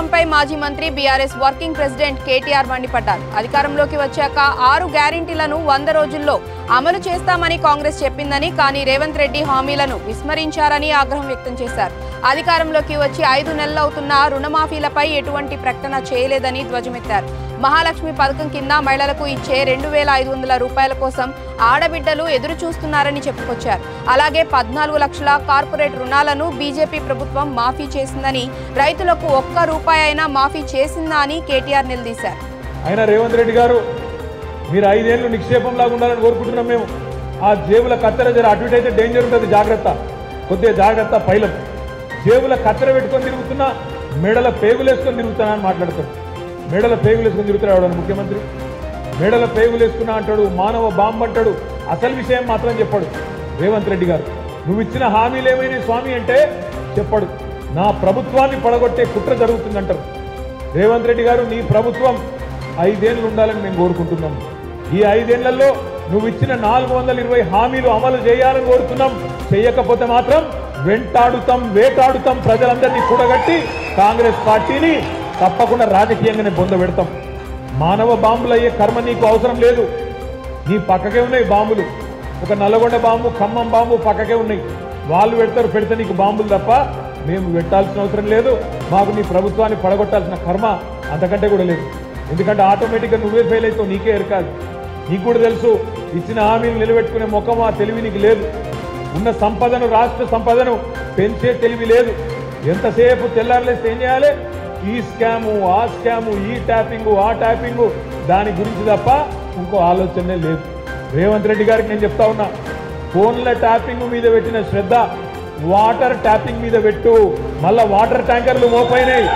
ప్రభుత్వంపై మాజీ మంత్రి బీఆర్ఎస్ వర్కింగ్ ప్రెసిడెంట్ కేటీఆర్ మండిపడ్డారు అధికారంలోకి వచ్చాక ఆరు గ్యారెంటీలను వంద రోజుల్లో అమలు చేస్తామని కాంగ్రెస్ చెప్పిందని కానీ రేవంత్ రెడ్డి హామీలను విస్మరించారని ఆగ్రహం వ్యక్తం చేశారు అధికారంలోకి వచ్చి ఐదు నెలలవుతున్న రుణమాఫీలపై ఎటువంటి ప్రకటన చేయలేదని ధ్వజమెత్తారు మహాలక్ష్మి పథకం కింద మహిళలకు ఇచ్చే రెండు వేల ఐదు వందల రూపాయల కోసం ఆడబిడ్డలు ఎదురు చూస్తున్నారని చెప్పుకొచ్చారు అలాగే పద్నాలుగు లక్షల కార్పొరేట్ రుణాలను బీజేపీ ప్రభుత్వం మాఫీ చేసిందని రైతులకు ఒక్క రూపాయి అయినా మాఫీ చేసిందా అని కేటీఆర్ నిలదీశారు అయినా రేవంత్ రెడ్డి గారు మీరు ఐదేళ్లు నిక్షేపంలాగా ఉండాలని కోరుకుంటున్నాం మేము ఆ జేబుల కత్తెర జర అటు ఇటు అయితే డేంజర్ ఉంటుంది జాగ్రత్త కొద్దిగా జాగ్రత్త పైలం జేబుల కత్తెర పెట్టుకొని తిరుగుతున్నా మెడల పేగులు వేసుకొని తిరుగుతున్నా అని మాట్లాడతాడు మెడల పేగులు వేసుకొని తిరుగుతున్నాడు ఎవడన్నా ముఖ్యమంత్రి మెడల పేగులు వేసుకున్నా అంటాడు మానవ బాంబు అంటాడు అసలు విషయం మాత్రం చెప్పాడు రేవంత్ రెడ్డి గారు నువ్వు ఇచ్చిన హామీలు ఏమైనా స్వామి అంటే చెప్పాడు నా ప్రభుత్వాన్ని పడగొట్టే కుట్ర జరుగుతుందంటారు రేవంత్ రెడ్డి గారు నీ ప్రభుత్వం ఐదేళ్లు ఉండాలని మేము కోరుకుంటున్నాం ఈ ఐదేళ్లలో నువ్వు ఇచ్చిన నాలుగు వందల ఇరవై హామీలు అమలు చేయాలని కోరుతున్నాం చేయకపోతే మాత్రం వెంటాడుతాం వేటాడుతాం ప్రజలందరినీ కూడగట్టి కాంగ్రెస్ పార్టీని తప్పకుండా రాజకీయంగానే పొందబెడతాం మానవ బాంబులు అయ్యే కర్మ నీకు అవసరం లేదు నీ పక్కకే ఉన్నాయి బాంబులు ఒక నల్లగొండ బాంబు ఖమ్మం బాంబు పక్కకే ఉన్నాయి వాళ్ళు పెడతారు పెడితే నీకు బాంబులు తప్ప మేము పెట్టాల్సిన అవసరం లేదు మాకు నీ ప్రభుత్వాన్ని పడగొట్టాల్సిన కర్మ అంతకంటే కూడా లేదు ఎందుకంటే ఆటోమేటిక్గా నువ్వే ఫెయిల్ అవుతావు నీకే ఎరకాదు నీకు కూడా తెలుసు ఇచ్చిన హామీలు నిలబెట్టుకునే ముఖం ఆ తెలివి నీకు లేదు ఉన్న సంపదను రాష్ట్ర సంపదను పెంచే తెలివి లేదు ఎంతసేపు తెల్లారలేస్తే ఏం చేయాలి ఈ స్కాము ఆ స్కాము ఈ ట్యాపింగు ఆ ట్యాపింగు దాని గురించి తప్ప ఇంకో ఆలోచనే లేదు రేవంత్ రెడ్డి గారికి నేను చెప్తా ఉన్నా ఫోన్ల ట్యాపింగ్ మీద పెట్టిన శ్రద్ధ వాటర్ ట్యాపింగ్ మీద పెట్టు మళ్ళా వాటర్ ట్యాంకర్లు మోపైనాయి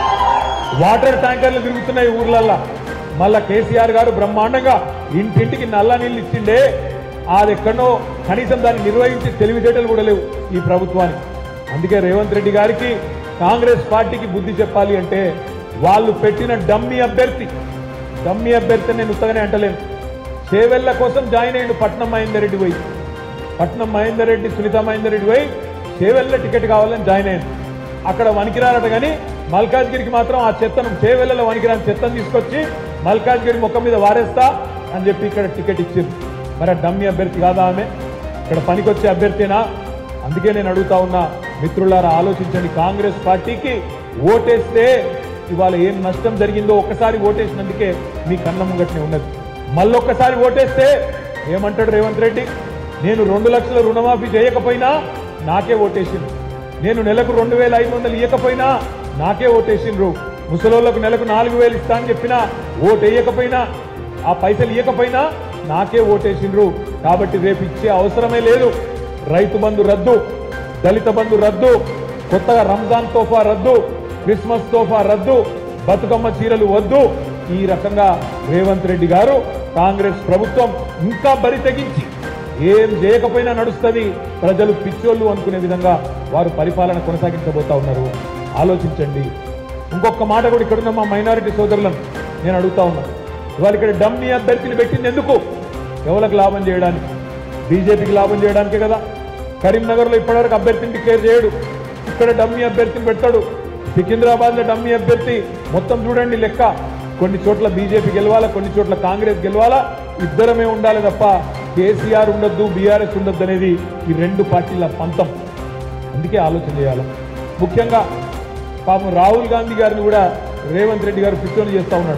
వాటర్ ట్యాంకర్లు తిరుగుతున్నాయి ఊర్లల్లా మళ్ళా కేసీఆర్ గారు బ్రహ్మాండంగా ఇంటింటికి నల్ల నీళ్ళు ఇచ్చిండే అది ఎక్కడో కనీసం దాన్ని నిర్వహించి తెలివితేటలు కూడా లేవు ఈ ప్రభుత్వానికి అందుకే రేవంత్ రెడ్డి గారికి కాంగ్రెస్ పార్టీకి బుద్ధి చెప్పాలి అంటే వాళ్ళు పెట్టిన డమ్మీ అభ్యర్థి డమ్మీ అభ్యర్థి నేను ఉత్తగానే అంటలేను చేవెళ్ల కోసం జాయిన్ అయ్యిండు పట్నం మహేందర్ రెడ్డి పోయి పట్నం మహేందర్ రెడ్డి సునీత మహేందర్ రెడ్డి పోయి చేవెళ్ళ టికెట్ కావాలని జాయిన్ అయ్యాను అక్కడ వనికిరారట కానీ మల్కాజ్గిరికి మాత్రం ఆ చెత్తను చేవెళ్ళలో వనికిరాని చెత్తను తీసుకొచ్చి మల్కాజ్గిరి ముఖం మీద వారేస్తా అని చెప్పి ఇక్కడ టికెట్ ఇచ్చింది మరి ఆ డమ్మీ అభ్యర్థి కాదా ఆమె ఇక్కడ పనికొచ్చే అభ్యర్థినా అందుకే నేను అడుగుతా ఉన్నా మిత్రులారా ఆలోచించండి కాంగ్రెస్ పార్టీకి ఓటేస్తే ఇవాళ ఏం నష్టం జరిగిందో ఒక్కసారి ఓటేసినందుకే మీ కన్న ముంగట్నే ఉన్నది మళ్ళొక్కసారి ఓటేస్తే ఏమంటాడు రేవంత్ రెడ్డి నేను రెండు లక్షల రుణమాఫీ చేయకపోయినా నాకే ఓటేసిండు నేను నెలకు రెండు వేల ఐదు వందలు ఇవ్వకపోయినా నాకే ఓటేసిండ్రు ముసలోళ్ళకు నెలకు నాలుగు వేలు ఇస్తా అని చెప్పినా ఓటు వేయకపోయినా ఆ పైసలు ఇవ్వకపోయినా నాకే ఓటేసిండ్రు కాబట్టి రేపు ఇచ్చే అవసరమే లేదు రైతు బంధు రద్దు దళిత బంధు రద్దు కొత్తగా రంజాన్ తోఫా రద్దు క్రిస్మస్ తోఫా రద్దు బతుకమ్మ చీరలు వద్దు ఈ రకంగా రేవంత్ రెడ్డి గారు కాంగ్రెస్ ప్రభుత్వం ఇంకా బరి తెగించి ఏం చేయకపోయినా నడుస్తుంది ప్రజలు పిచ్చోళ్ళు అనుకునే విధంగా వారు పరిపాలన కొనసాగించబోతా ఉన్నారు ఆలోచించండి ఇంకొక మాట కూడా ఇక్కడున్న మా మైనారిటీ సోదరులను నేను అడుగుతా ఉన్నాను ఇవాళ ఇక్కడ డమ్మీ అభ్యర్థిని పెట్టింది ఎందుకు ఎవరికి లాభం చేయడానికి బీజేపీకి లాభం చేయడానికే కదా కరీంనగర్లో ఇప్పటివరకు అభ్యర్థిని డిక్లేర్ చేయడు ఇక్కడ డమ్మీ అభ్యర్థిని పెడతాడు సికింద్రాబాద్లో డమ్మీ అభ్యర్థి మొత్తం చూడండి లెక్క కొన్ని చోట్ల బీజేపీ గెలవాలా కొన్ని చోట్ల కాంగ్రెస్ గెలవాలా ఇద్దరమే ఉండాలి తప్ప కేసీఆర్ ఉండొద్దు బీఆర్ఎస్ ఉండొద్దు అనేది ఈ రెండు పార్టీల పంతం అందుకే ఆలోచన చేయాలి ముఖ్యంగా పాపం రాహుల్ గాంధీ గారిని కూడా రేవంత్ రెడ్డి గారు పిచ్చోని చేస్తా ఉన్నాడు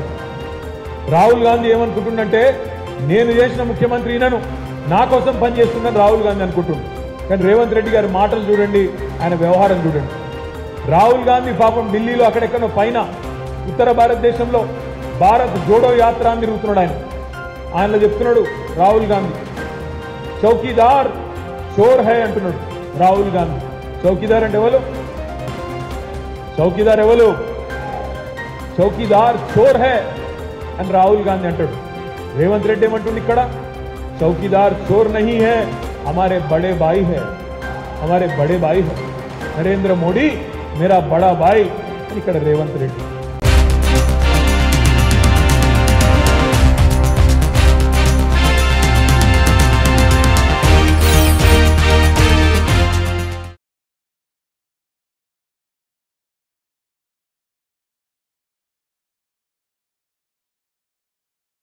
రాహుల్ గాంధీ ఏమనుకుంటుండంటే నేను చేసిన ముఖ్యమంత్రి ఈయనను నా కోసం పనిచేస్తుందని రాహుల్ గాంధీ అనుకుంటుండు కానీ రేవంత్ రెడ్డి గారి మాటలు చూడండి ఆయన వ్యవహారం చూడండి రాహుల్ గాంధీ పాపం ఢిల్లీలో అక్కడెక్కడో పైన ఉత్తర భారతదేశంలో భారత్ జోడో యాత్ర అని తిరుగుతున్నాడు ఆయన ఆయనలో చెప్తున్నాడు రాహుల్ గాంధీ చౌకీదార్ చోర్ హై అంటున్నాడు రాహుల్ గాంధీ చౌకీదార్ అంటే ఎవరు చౌకీదార్ ఎవరు చౌకీదార్ చోర్ హై అని రాహుల్ గాంధీ అంటాడు రేవంత్ రెడ్డి ఏమంటుండు ఇక్కడ చౌకీదార్ చోర్ నహీ హై हमारे बड़े भाई है हमारे बड़े भाई है नरेंद्र मोदी मेरा बड़ा भाई అని ఇక్కడ రేవంత్ రెడ్డి